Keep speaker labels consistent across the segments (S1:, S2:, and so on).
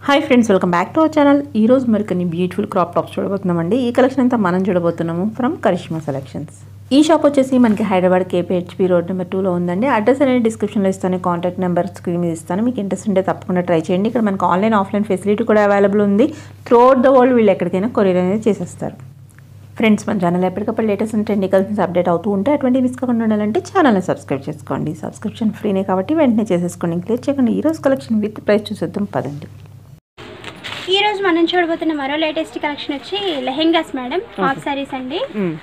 S1: Hi friends welcome back to our channel ఈ రోజు మరి కొన్ని బ్యూటిఫుల్ క్రాప్ టాప్స్ చూడబోతున్నామండి ఈ కలెక్షన్ అంతా మనం చూడబోతున్నాము ఫ్రమ్ కరిష్మా సెలెక్షన్స్ ఈ షాప్ వచ్చేసి మనకి హైదరాబాద్ కేపీహెచ్పి రోడ్ నెంబర్ టూలో ఉందండి అడ్రస్ అనేది డిస్క్రిప్షన్లో ఇస్తాను కాంటాక్ట్ నెంబర్ స్క్రీన్ మీద ఇస్తాను మీకు ఇంట్రెస్ట్ ఉంటే తప్పకుండా ట్రై చేయండి ఇక్కడ మనకు ఆన్లైన్ ఆఫ్లైన్ ఫెసిలిటీ కూడా అవైలబుల్ ఉంది త్రూఅవుట్ ద వరల్డ్ వీళ్ళు ఎక్కడికైనా కొరియర్ అనేది చేసేస్తారు ఫ్రెండ్స్ మన ఛానల్ ఎప్పటికప్పుడు latest and trendy collections update అవుతూ ఉంటే అటువంటి మిస్ కాకుండా ఉండాలంటే ఛానల్ని సబ్స్క్రైబ్ చేసుకోండి సబ్స్క్రిప్షన్ ఫ్రీనే కాబట్టి వెంటనే చేసేసుకోండి క్లియర్ చేయకుండా ఈ రోజు కలెక్షన్ విత్ ప్రైస్ చూసేద్దాం పదండి
S2: ఈ రోజు మనం చూడబోతున్న మరో లేటెస్ట్ కలెక్షన్ వచ్చి లెహెంగాస్ మేడం హాఫ్ సారీస్ అండి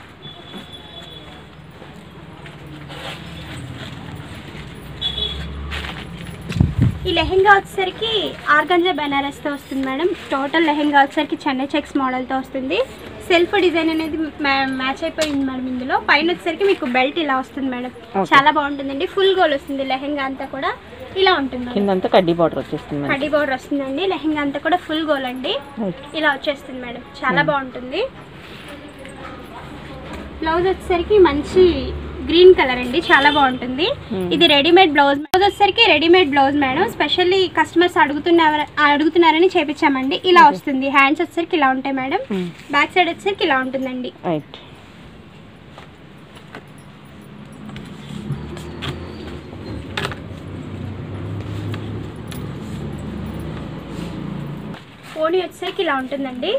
S2: ఈ లెహెంగా వచ్చేసరికి ఆర్గంజా బెనారస్తో వస్తుంది మేడం టోటల్ లెహెంగా వచ్చేసరికి చెన్నై చెక్స్ మోడల్తో వస్తుంది సెల్ఫ్ డిజైన్ అనేది మ్యా- మ్యాచ్ అయిపోయింది మేడం ఇందులో పైన వచ్చేసరికి మీకు బెల్ట్ ఇలా వస్తుంది మేడం
S1: Okay.
S2: చాలా బాగుంటుందండి ఫుల్ గోల్ వస్తుంది లెహెంగా అంతా కూడా ఇలా ఉంటుంది మేడం
S1: కిందంతా కడ్డీ బార్డర్ వచ్చేస్తుంది మనకి.
S2: కడ్డీ బోర్డర్ వస్తుందండి లెహెంగా అంతా కూడా ఫుల్ గోల్ అండి
S1: రైట్
S2: ఇలా వచ్చేస్తుంది మేడం చాలా బాగుంటుంది బ్లౌజ్ వచ్చేసరికి మంచి గ్రీన్ కలర్ అండి చాలా బాగుంటుంది
S1: Hmm.
S2: ఇది రెడీమేడ్ బ్లౌజ్ బ్లౌజ్ వచ్చేసరికి readymade blouse madam specially customers అడుగుతున్నారు అడుగుతున్నారని చేపించామండి ఇలా వస్తుంది హ్యాండ్స్ వచ్చేసరికి ఇలా ఉంటాయి మేడం
S1: Hmm.
S2: బ్యాక్ సైడ్ వచ్చేసరికి ఇలా ఉంటుందండి
S1: రైట్
S2: ఓని వచ్చేసరికి ఇలా ఉంటుందండి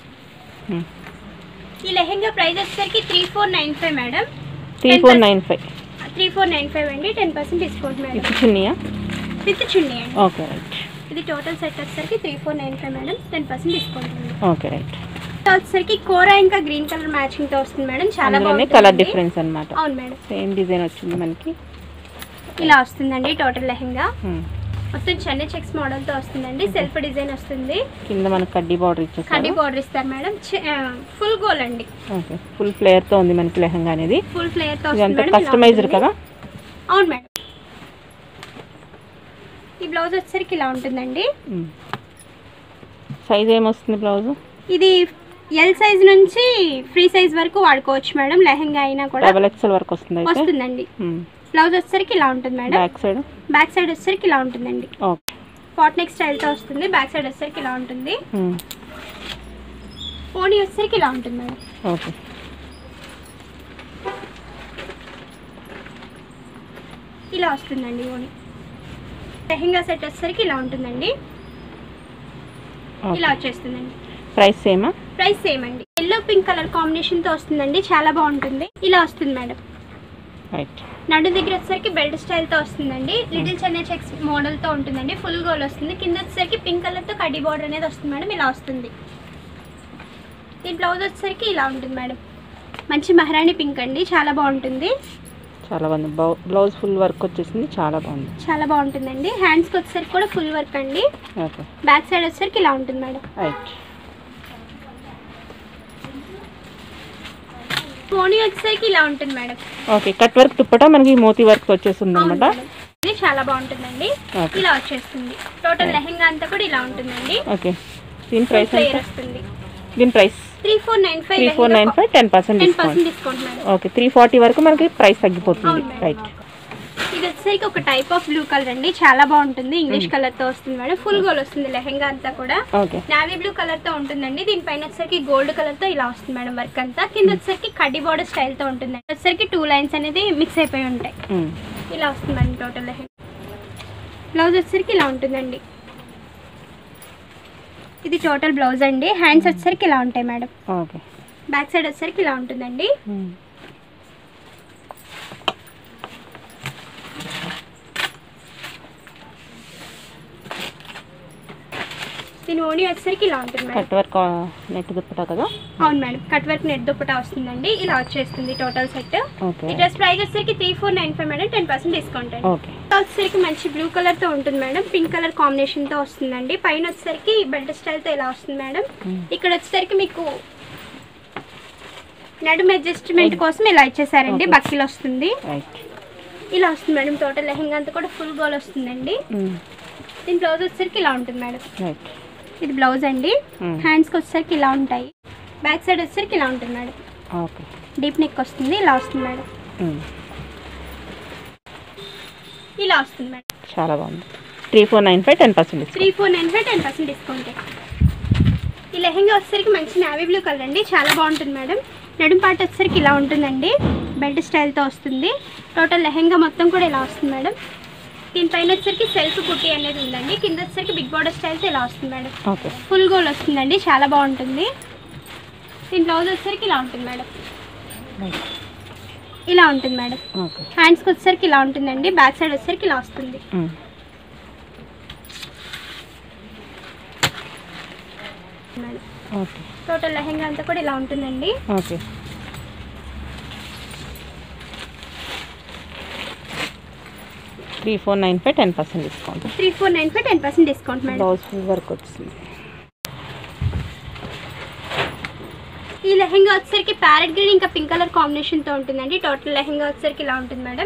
S2: ఈ లెహెంగా ప్రైస్ వచ్చేసరికి three four nine five madam
S1: three four nine five
S2: three four nine five అండి టెన్ పర్సెంట్ డిస్కౌంట్ మేడం
S1: ఇప్పుడు చిన్నయా
S2: విత్ చున్నీ అండి
S1: ఓకే రైట్
S2: ఇది టోటల్ సెట్ వచ్చేసరికి three four nine five madam ten percent discount ఉంది
S1: okay right
S2: ఇది వచ్చేసరికి కోరా ఇంకా గ్రీన్ కలర్ మ్యాచింగ్ తో వస్తుంది మేడం చాలా
S1: అందులోనే
S2: బాగుంటుంది
S1: కలర్ డిఫరెన్స్ అన్నమాట
S2: అవును మేడం
S1: సేమ్ డిజైన్ వచ్చింది మనకి
S2: ఇలా వస్తుందండి టోటల్ లెహెంగా
S1: Hmm.
S2: మొత్తం చెన్నై చెక్స్ మోడల్ తో వస్తుందండి సెల్ఫ్ డిజైన్ వస్తుంది
S1: కింద మనకి కడ్డీ బార్డర్
S2: కడ్డీ
S1: ఇచ్చేసారు
S2: బార్డర్ ఇస్తారు మేడం ఫుల్ గోల్ అండి
S1: ఓకే ఫుల్ ఫ్లేయర్ తో ఉంది మనకి లెహంగా అనేది
S2: ఫుల్ ఫ్లేయర్ తో వస్తుంది
S1: ఇదంతా
S2: మేడం ఇలా
S1: కస్టమైజ్డ్
S2: ఉంటుంది.
S1: కదా
S2: అవును మేడం ఈ బ్లౌజ్ వచ్చేసరికి ఇలా ఉంటుందండి
S1: సైజ్ ఏమొస్తుంది బ్లౌజ్
S2: ఇది ఎల్ సైజ్ నుంచి ఫ్రీ సైజ్ వరకు వాడుకోవచ్చు మేడం లెహెంగా అయినా కూడా
S1: డబల్ ఎక్స్ఎల్ వరకు వస్తుంది అయితే
S2: వస్తుందండి బ్లౌజ్ వచ్చేసరికి ఇలా ఉంటుంది madam
S1: back side
S2: back side వచ్చేసరికి ఇలా ఉంటుందండి
S1: ఓకే
S2: పాట్ నెక్ స్టైల్తో వస్తుంది బ్యాక్ సైడ్ వచ్చేసరికి ఇలా ఉంటుంది ఓనీ వచ్చేసరికి ఇలా ఉంటుంది మేడం
S1: ఓకే
S2: ఇలా వస్తుందండి ఓనీ లెహెంగా సెట్ వచ్చేసరికి ఇలా ఉంటుందండి ఇలా వచ్చేస్తుందండి
S1: ప్రైస్ సేమా
S2: ప్రైస్ సేమ్ అండి ఎల్లో పింక్ కలర్ కాంబినేషన్తో వస్తుందండి చాలా బాగుంటుంది ఇలా వస్తుంది మేడం
S1: రైట్
S2: నడు దగ్గర వచ్చేసరికి బెల్ట్ స్టైల్తో వస్తుందండి లిటిల్ చెన్నై చెక్స్ మోడల్తో ఉంటుందండి ఫుల్ గోల్ వస్తుంది కింద వచ్చేసరికి పింక్ కలర్తో కడ్డీ బార్డర్ అనేది వస్తుంది మేడం ఇలా వస్తుంది ఈ బ్లౌజ్ వచ్చేసరికి ఇలా ఉంటుంది మేడం మంచి మహారాణి పింక్ అండి చాలా బాగుంటుంది
S1: చాలా బాగుంది బ్లౌ- బ్లౌజ్ ఫుల్ వర్క్ వచ్చేసింది చాలా బాగుంది
S2: చాలా బాగుంటుందండి హ్యాండ్స్కి వచ్చేసరికి కూడా ఫుల్ వర్క్ అండి
S1: ఓకే
S2: బ్యాక్ సైడ్ వచ్చేసరికి ఇలా ఉంటుంది మేడం
S1: రైట్
S2: పోనీ వచ్చేసరికి ఇలా ఉంటుంది madam
S1: okay cut work dupatta మనకి మోతీ వర్క్ వచ్చేస్తుంది
S2: అవును
S1: అనమాట
S2: మేడం. ఇది చాలా బాగుంటుందండి
S1: ఓకే
S2: ఇలా వచ్చేస్తుంది టోటల్ లెహెంగా అంతా కూడా ఇలా ఉంటుందండి
S1: ఓకే దీని ప్రైస్
S2: ప్లేయర్
S1: ఎంత
S2: వస్తుంది
S1: దీని price
S2: three four nine five
S1: three four nine five ten percent
S2: ten
S1: discount
S2: percent discount madam
S1: okay three forty వరకు మనకి ప్రైస్ తగ్గిపోతుంది
S2: అవును మేడం.
S1: రైట్
S2: ఇది వచ్చేసరికి ఒక టైప్ ఆఫ్ బ్లూ కలర్ అండి చాలా బాగుంటుంది ఇంగ్లీష్ కలర్ తో వస్తుంది మేడం ఫుల్ గోల్ వస్తుంది లెహెంగా అంతా కూడా
S1: ఓకే
S2: నావీ బ్లూ కలర్ తో ఉంటుందండి దీనిపైన వచ్చేసరికి గోల్డ్ కలర్ తో ఇలా వస్తుంది మేడం వర్క్ అంతా కింద వచ్చేసరికి కడ్డీ బార్డర్ స్టైల్ తో ఉంటుంది వచ్చేసరికి టూ లైన్స్ అనేది మిక్స్ అయిపోయి ఉంటాయి ఇలా వస్తుంది మేడం టోటల్ లెహెంగా బ్లౌజ్ వచ్చేసరికి ఇలా ఉంటుందండి ఇది టోటల్ బ్లౌజ్ అండి హ్యాండ్స్ వచ్చేసరికి ఇలా ఉంటాయి మేడం
S1: ఓకే
S2: బ్యాక్ సైడ్ వచ్చేసరికి ఇలా ఉంటుందండి దీని ఓణి వచ్చేసరికి ఇలా ఉంటుంది madam
S1: cut work net dupatta కదా
S2: అవును madam cut work net dupatta వస్తుందండి ఇలా వచ్చేస్తుంది టోటల్ సెట్
S1: ఓకే
S2: ఈ డ్రెస్ ప్రైస్ వచ్చేసరికి three four nine five madam ten percent discount అండి
S1: ఓకే
S2: వచ్చేసరికి మంచి బ్లూ కలర్ తో ఉంటుంది మేడం పింక్ కలర్ కాంబినేషన్ తో వస్తుందండి పైన వచ్చేసరికి బెల్ట్ స్టైల్ తో ఇలా వస్తుంది మేడం ఇక్కడ వచ్చేసరికి మీకు నడుము అడ్జస్ట్మెంట్ కోసం ఇలా ఇచ్చేసారండి
S1: Okay.
S2: బక్కిల్ వస్తుంది
S1: రైట్
S2: ఇలా వస్తుంది మేడం టోటల్ లెహెంగా అంతా కూడా ఫుల్ గోల్ వస్తుందండి దీని బ్లౌజ్ వచ్చేసరికి ఇలా ఉంటుంది మేడం
S1: రైట్
S2: ఇది బ్లౌజ్ అండి హ్యాండ్స్కి వచ్చేసరికి ఇలా ఉంటాయి బ్యాక్ సైడ్ వచ్చేసరికి ఇలా ఉంటుంది మేడం
S1: ఓకే
S2: డీప్ నెక్ వస్తుంది ఇలా వస్తుంది మేడం ఇలా వస్తుంది మేడం
S1: చాలా బాగుంది three four nine five ten percent
S2: three four nine five ten percent discount ఈ లెహెంగా వచ్చేసరికి మంచి నావీ బ్లూ కలర్ అండి చాలా బాగుంటుంది మేడం నడుం పాట వచ్చేసరికి ఇలా ఉంటుందండి బెల్ట్ స్టైల్తో వస్తుంది టోటల్ లెహెంగా మొత్తం కూడా ఇలా వస్తుంది మేడం దీనిపైన వచ్చేసరికి సెల్ఫ్ కుట్టి అనేది ఉందండి కింద వచ్చేసరికి బిగ్ బార్డర్ స్టైల్తో ఇలా వస్తుంది మేడం
S1: ఓకే
S2: ఫుల్ గోల్ వస్తుందండి చాలా బాగుంటుంది దీని బ్లౌజ్ వచ్చేసరికి ఇలా ఉంటుంది మేడం ఇలా ఉంటుంది మేడం
S1: ఓకే
S2: హ్యాండ్స్కి వచ్చేసరికి ఇలా ఉంటుందండి బ్యాక్ సైడ్ వచ్చేసరికి ఇలా వస్తుంది మేడం
S1: ఓకే
S2: టోటల్ లెహెంగా అంతా కూడా ఇలా ఉంటుందండి
S1: okay three four nine five ten percent discount
S2: three four nine five ten percent discount madam
S1: blouse full work వచ్చింది
S2: ఈ లెహెంగా వచ్చేసరికి ప్యారెట్ గ్రీన్ ఇంకా పింక్ కలర్ కాంబినేషన్తో ఉంటుందండి టోటల్ లెహెంగా వచ్చేసరికి ఇలా ఉంటుంది మేడం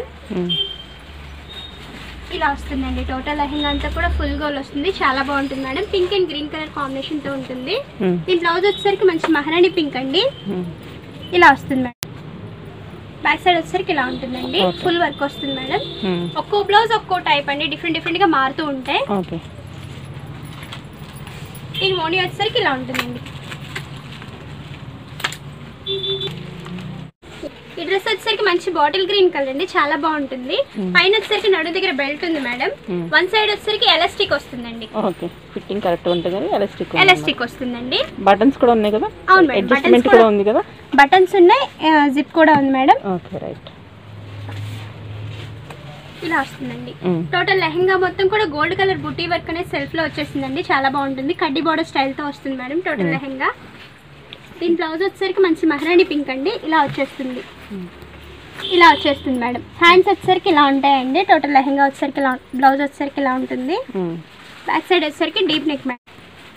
S2: ఇలా వస్తుందండి టోటల్ లెహెంగా అంతా కూడా ఫుల్ గోల్ వస్తుంది చాలా బాగుంటుంది madam pink and green colour కాంబినేషన్తో ఉంటుంది దీని బ్లౌజ్ వచ్చేసరికి మంచి మహారాణి పింక్ అండి ఇలా వస్తుంది మేడం బ్యాక్ సైడ్ వచ్చేసరికి ఇలా ఉంటుందండి
S1: Okay.
S2: ఫుల్ వర్క్ వస్తుంది మేడం ఒక్కో బ్లౌజ్ ఒక్కో టైప్ అండి డిఫరెంట్ డిఫరెంట్గా మారుతూ ఉంటాయి
S1: ఓకే
S2: దీని మోనీ వచ్చేసరికి ఇలా ఉంటుందండి ఈ డ్రెస్ వచ్చేసరికి మంచి బాటిల్ గ్రీన్ కలర్ అండి చాలా బాగుంటుంది
S1: Hmm.
S2: పైన వచ్చేసరికి నడు దగ్గర బెల్ట్ ఉంది మేడం
S1: Hmm.
S2: వన్ సైడ్ వచ్చేసరికి ఎలాస్టిక్ వస్తుందండి
S1: ఓకే ఫిట్టింగ్ కరెక్ట్ ఉంటుంది కదా ఎలాస్టిక్
S2: ఎలాస్టిక్ వస్తుందండి
S1: బటన్స్ కూడా ఉన్నాయి కదా
S2: అవును మేడం,
S1: అడ్జస్ట్మెంట్
S2: buttons
S1: కూడా
S2: కూడా-
S1: ఉంది కదా
S2: బటన్స్ ఉన్నాయి జిప్ కూడా ఉంది మేడం
S1: ఓకే రైట్
S2: ఇలా వస్తుందండి టోటల్ లెహంగా మొత్తం కూడా గోల్డ్ కలర్ బుటీ వర్క్ అనేది సెల్ఫ్ లో వచ్చేసిందండి చాలా బాగుంటుంది కడ్డీ బార్డర్ స్టైల్ తో వస్తుంది మేడం టోటల్
S1: Hmm.
S2: లెహంగా దీని బ్లౌజ్ వచ్చేసరికి మంచి మహారాణి పింక్ అండి ఇలా వచ్చేస్తుంది ఇలా వచ్చేస్తుంది మేడం హ్యాండ్స్ వచ్చేసరికి ఇలా ఉంటాయండి టోటల్ లెహంగా వచ్చేసరికి ఇలా బ్లౌజ్ వచ్చేసరికి ఇలా ఉంటుంది బ్యాక్ సైడ్ వచ్చేసరికి డీప్ నెక్ మేడం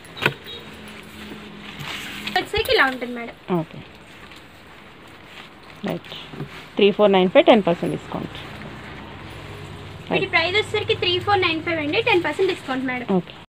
S2: వచ్చేసరికి ఇలా ఉంటుంది madam
S1: okay right three four nine five ten percent discount
S2: వీటి ప్రైస్ వచ్చేసరికి త్రీ ఫోర్ నైన్ ఫైవ్ అండి ten percent discount madam
S1: okay